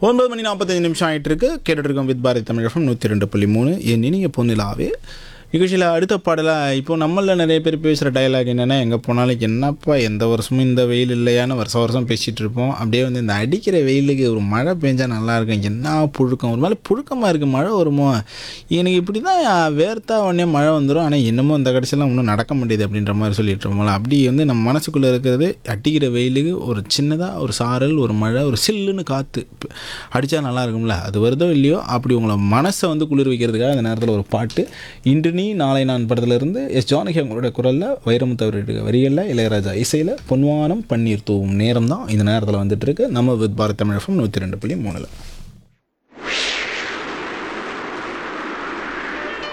ஒன்பது மணி நாற்பத்தஞ்சு நிமிஷம் ஆயிட்டு இருக்கு கேட்டுட்டு இருக்கோம் வித் பாரதி தமிழகம் நூற்றி ரெண்டு புள்ளி மூணு என் இனிய பொன்னிலாவே நிகழ்ச்சியில் அடுத்த பாடலாக இப்போ நம்மளில் நிறைய பேர் பேசுகிற டயலாக் என்னென்னா எங்கே போனாலும் என்னப்பா எந்த வருஷமும் இந்த வெயில் இல்லையான்னு வருஷம் வருஷம் பேசிகிட்டு இருப்போம் அப்படியே வந்து இந்த அடிக்கிற வெயிலுக்கு ஒரு மழை பெஞ்சா நல்லா இருக்கும் என்ன புழுக்கம் ஒரு மாதிரி புழுக்கமாக இருக்குது மழை வருமோ எனக்கு இப்படி தான் வேர்த்தா உடனே மழை வந்துடும் ஆனால் என்னமோ இந்த கடைசியெல்லாம் ஒன்றும் நடக்க முடியுது அப்படின்ற மாதிரி சொல்லிட்டு இருப்போம்ல அப்படி வந்து நம்ம மனசுக்குள்ளே இருக்கிறது அடிக்கிற வெயிலுக்கு ஒரு சின்னதாக ஒரு சாரல் ஒரு மழை ஒரு சில்லுன்னு காற்று அடித்தா நல்லா இருக்கும்ல அது வருதோ இல்லையோ அப்படி உங்களை மனசை வந்து குளிர் வைக்கிறதுக்காக அந்த நேரத்தில் ஒரு பாட்டு இன்று நீ நாளை நான் படத்துலேருந்து எஸ் ஜானகி அவங்களோட குரலில் வைரமுத்து அவருடைய வரிகளில் இளையராஜா இசையில் பொன்வானம் பன்னீர் தூவும் நேரம் தான் இந்த நேரத்தில் வந்துட்டு இருக்கு நம்ம வித் பாரத் தமிழ் நூற்றி ரெண்டு புள்ளி மூணில்